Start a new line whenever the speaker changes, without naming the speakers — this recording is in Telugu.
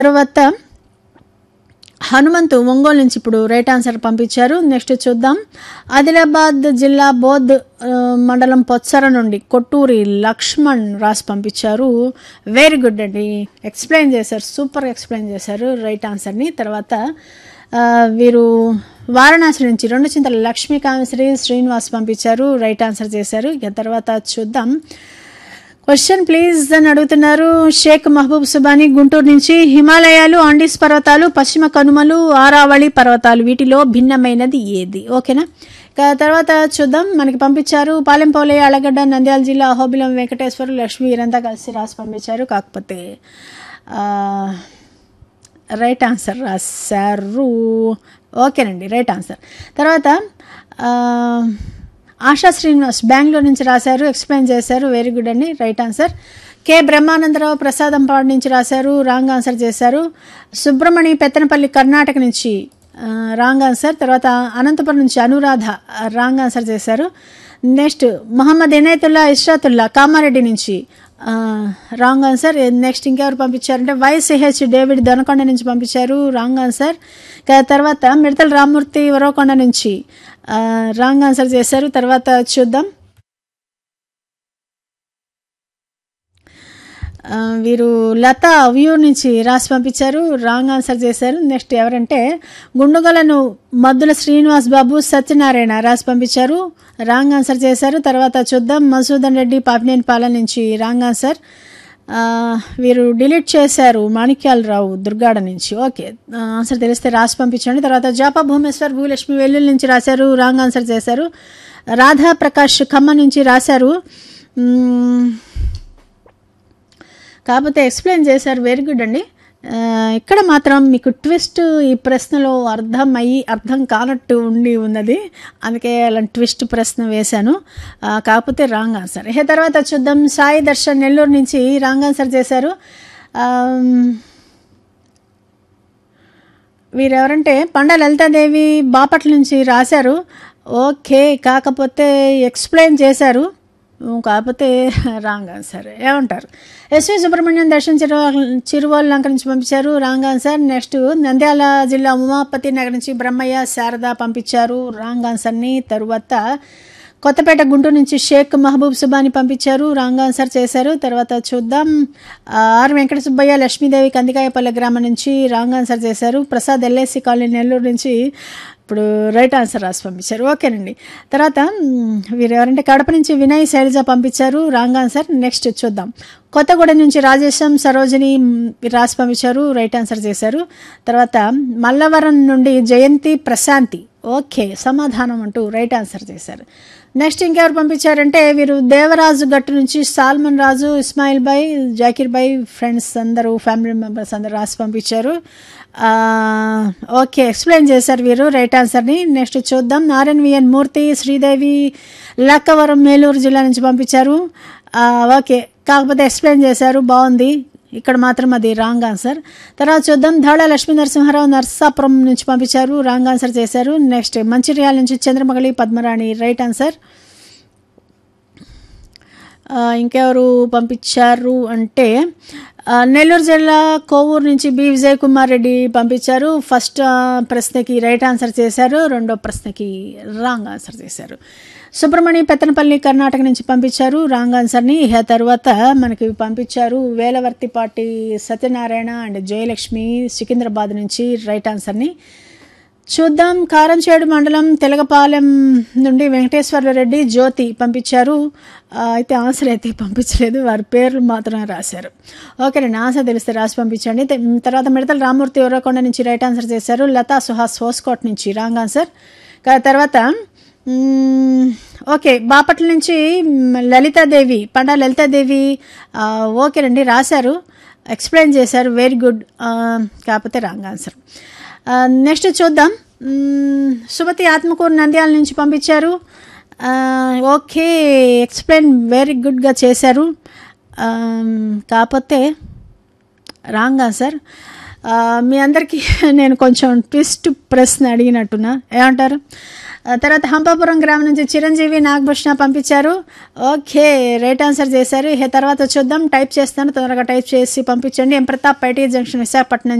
తర్వాత హనుమంతు ఒంగోలు నుంచి ఇప్పుడు రైట్ ఆన్సర్ పంపించారు నెక్స్ట్ చూద్దాం ఆదిలాబాద్ జిల్లా బోధ్ ఆ, మండలం పొత్సర నుండి కొట్టూరి లక్ష్మణ్ రాసి పంపించారు వెరీ గుడ్ అండి ఎక్స్ప్లెయిన్ చేశారు సూపర్ ఎక్స్ప్లెయిన్ చేశారు రైట్ ఆన్సర్ని తర్వాత ఆ, వీరు వారణాసి నుంచి రెండు చింతల లక్ష్మీకాంశ్రీ శ్రీనివాస్ పంపించారు రైట్ ఆన్సర్ చేశారు ఇక తర్వాత చూద్దాం క్వశ్చన్ ప్లీజ్ అని అడుగుతున్నారు షేక్ మహబూబ్ సుబాని గుంటూరు నుంచి హిమాలయాలు ఆండీస్ పర్వతాలు పశ్చిమ కనుమలు ఆరావళి పర్వతాలు వీటిలో భిన్నమైనది ఏది ఓకేనా ఇక తర్వాత చూద్దాం మనకి పంపించారు పాలెంపోలే అలగడ్డ నంద్యాల జిల్లా అహోబిలం వెంకటేశ్వరు లక్ష్మి వీరంతా కలిసి రాసి పంపించారు కాకపోతే ఆ, రైట్ ఆన్సర్ రాశారు ఓకేనండి రైట్ ఆన్సర్ తర్వాత ఆ, ఆశా శ్రీనివాస్ బెంగళూరు నుంచి రాశారు ఎక్స్ప్లెయిన్ చేశారు వెరీ గుడ్ అండి right answer K Brahmanandarao Prasadampadu నుంచి రాశారు రాంగ్ ఆన్సర్ చేశారు సుబ్రమణి పెత్తనపల్లి కర్ణాటక నుంచి ఆ, రాంగ్ ఆన్సర్ తర్వాత అనంతపురం నుంచి అనురాధ ఆ, రాంగ్ ఆన్సర్ చేశారు నెక్స్ట్ మొహమ్మద్ ఇనయతుల్లా ఇష్రాతుల్లా కామారెడ్డి నుంచి ఆ, రాంగ్ ఆన్సర్ నెక్స్ట్ ఇంకెవరు పంపించారంటే వైసిహెచ్ డేవిడ్ దొనకొండ నుంచి పంపించారు రాంగ్ ఆన్సర్ ఇక తర్వాత మిడతల రామ్మూర్తి వరవకొండ నుంచి ఆ, రాంగ్ ఆన్సర్ చేశారు తర్వాత చూద్దాం ఆ, వీరు లత వ్యూ నుంచి రాసి పంపించారు రాంగ్ ఆన్సర్ చేశారు నెక్స్ట్ ఎవరంటే గుండుగలను మద్దుల శ్రీనివాస్ బాబు సత్యనారాయణ రాసి పంపించారు రాంగ్ ఆన్సర్ చేశారు తర్వాత చూద్దాం మసూదన్ రెడ్డి పాపినేని పాలెం నుంచి రాంగ్ ఆన్సర్ ఆ, వీరు డిలీట్ చేశారు మాణిక్యాలరావు దుర్గాడ నుంచి ఓకే ఆ, ఆన్సర్ తెలిస్తే రాసి పంపించండి తర్వాత జాపా భూమేశ్వర్ భూలక్ష్మి వెల్లుల్లి నుంచి రాశారు రాంగ్ ఆన్సర్ చేశారు రాధా ప్రకాష్ ఖమ్మం నుంచి రాశారు మ్మ్, కాకపోతే ఎక్స్ప్లెయిన్ చేశారు వెరీ గుడ్ అండి ఆ, ఇక్కడ మాత్రం మీకు ట్విస్ట్ ఈ ప్రశ్నలో అర్థం అయ్యి అర్థం కానట్టు ఉండి ఉన్నది అందుకే అలాంటి ట్విస్ట్ ప్రశ్న వేశాను ఆ, కాకపోతే రాంగ్ ఆన్సర్ ఇక తర్వాత చూద్దాం సాయి దర్శన్ నెల్లూరు నుంచి రాంగ్ ఆన్సర్ చేశారు ఆమ్, వీరెవరంటే పండ లలితాదేవి బాపట్ల నుంచి రాశారు ఓకే కాకపోతే ఎక్స్ప్లెయిన్ చేశారు ఉమ్, కాకపోతే రాంగ్ ఆన్సర్ ఏమంటారు ఎస్వి సుబ్రహ్మణ్యం దర్శన్ చిరువా చిరువాళ్ళ లంక నుంచి పంపించారు రాంగ్ ఆన్సర్ నెక్స్ట్ నంద్యాల జిల్లా ఉమాపతి నగర్ నుంచి బ్రహ్మయ్య శారద పంపించారు రాంగ్ ఆన్సర్ని తరువాత కొత్తపేట గుంటూరు నుంచి షేక్ మహబూబ్ సుబాని పంపించారు రాంగ్ ఆన్సర్ చేశారు తర్వాత చూద్దాం ఆ, ఆర్ వెంకట సుబ్బయ్య లక్ష్మీదేవి కందికాయపల్లె గ్రామం నుంచి రాంగ్ ఆన్సర్ చేశారు ప్రసాద్ ఎల్ఐసి కాలనీ నెల్లూరు నుంచి ఇప్పుడు రైట్ ఆన్సర్ రాసి పంపించారు ఓకేనండి తర్వాత మ్, వీరు ఎవరంటే కడప నుంచి వినయ్ శైలజ పంపించారు రాంగ్ ఆన్సర్ నెక్స్ట్ చూద్దాం కొత్తగూడెం నుంచి రాజేశం సరోజిని మ్, వీరు రాసి పంపించారు రైట్ ఆన్సర్ చేశారు తర్వాత మల్లవరం నుండి జయంతి ప్రశాంతి ఓకే సమాధానం అంటూ రైట్ ఆన్సర్ చేశారు నెక్స్ట్ ఇంకెవరు పంపించారంటే వీరు దేవరాజు గట్టు నుంచి సాల్మన్ రాజు ఇస్మాయిల్ బాయ్ జాకీర్ బాయ్ ఫ్రెండ్స్ అందరూ ఫ్యామిలీ మెంబర్స్ అందరూ రాసి పంపించారు ఆ, ఓకే ఎక్స్ప్లెయిన్ చేశారు వీరు రైట్ ఆన్సర్ని నెక్స్ట్ చూద్దాం నారాయణవిఎన్ మూర్తి శ్రీదేవి లక్కవరం మేలూరు జిల్లా నుంచి పంపించారు ఆ, ఓకే కాకపోతే ఎక్స్ప్లెయిన్ చేశారు బాగుంది ఇక్కడ మాత్రం అది రాంగ్ ఆన్సర్ తర్వాత చూద్దాం ధాళ లక్ష్మీ నరసింహారావు నర్సాపురం నుంచి పంపించారు రాంగ్ ఆన్సర్ చేశారు నెక్స్ట్ మంచిర్యాల నుంచి చంద్రమగళి పద్మరాణి రైట్ ఆన్సర్ ఆ, ఇంకెవరు పంపించారు అంటే ఆ, నెల్లూరు జిల్లా కోవూరు నుంచి బి విజయ్ కుమార్ రెడ్డి పంపించారు ఫస్ట్ ఆ, ప్రశ్నకి రైట్ ఆన్సర్ చేశారు రెండో ప్రశ్నకి రాంగ్ ఆన్సర్ చేశారు సుబ్రహ్మణ్య పెత్తనపల్లి కర్ణాటక నుంచి పంపించారు రాంగ్ ఆన్సర్ని ఇక తర్వాత మనకి పంపించారు వేలవర్తి పార్టీ సత్యనారాయణ అండ్ జయలక్ష్మి సికింద్రాబాద్ నుంచి రైట్ ఆన్సర్ని చూద్దాం కారంచేడు మండలం తెలగపాలెం నుండి వెంకటేశ్వర్ల రెడ్డి జ్యోతి పంపించారు ఆ, అయితే ఆన్సర్ అయితే పంపించలేదు వారి పేర్లు మాత్రమే రాశారు ఓకేనండి ఆన్సర్ తెలిస్తే రాసి పంపించండి తె- తర్వాత మిడతల రామూర్తి ఉర్రకొండ నుంచి రైట్ ఆన్సర్ చేశారు లతా సుహాస్ హోస్కోట్ నుంచి రాంగ్ ఆన్సర్ కా- తర్వాత మ్మ్, ఓకే బాపట్ల నుంచి మ్, లలితాదేవి పండా లలితాదేవి ఆ, ఓకేనండి రాశారు ఎక్స్ప్లెయిన్ చేశారు వెరీ గుడ్ ఆ, కాకపోతే రాంగ్ ఆన్సర్ ఆ, నెక్స్ట్ చూద్దాం మ్మ్, సుమతి ఆత్మకూరు నంద్యాల నుంచి పంపించారు ఆ, ఓకే ఎక్స్ప్లెయిన్ వెరీ గుడ్గా చేశారు ఆ, కాకపోతే రాంగ్ ఆన్సర్ ఆ, మీ అందరికీ నేను కొంచెం ట్విస్ట్ ప్రశ్న అడిగినట్టున్నా ఏమంటారు ఆ తర్వాత హంపాపురం గ్రామం నుంచి చిరంజీవి నాగభూషణ పంపించారు ఓకే రైట్ ఆన్సర్ చేశారు ఇక తర్వాత చూద్దాం టైప్ చేస్తాను తొందరగా టైప్ చేసి పంపించండి M Pratap IT junction Visakhapatnam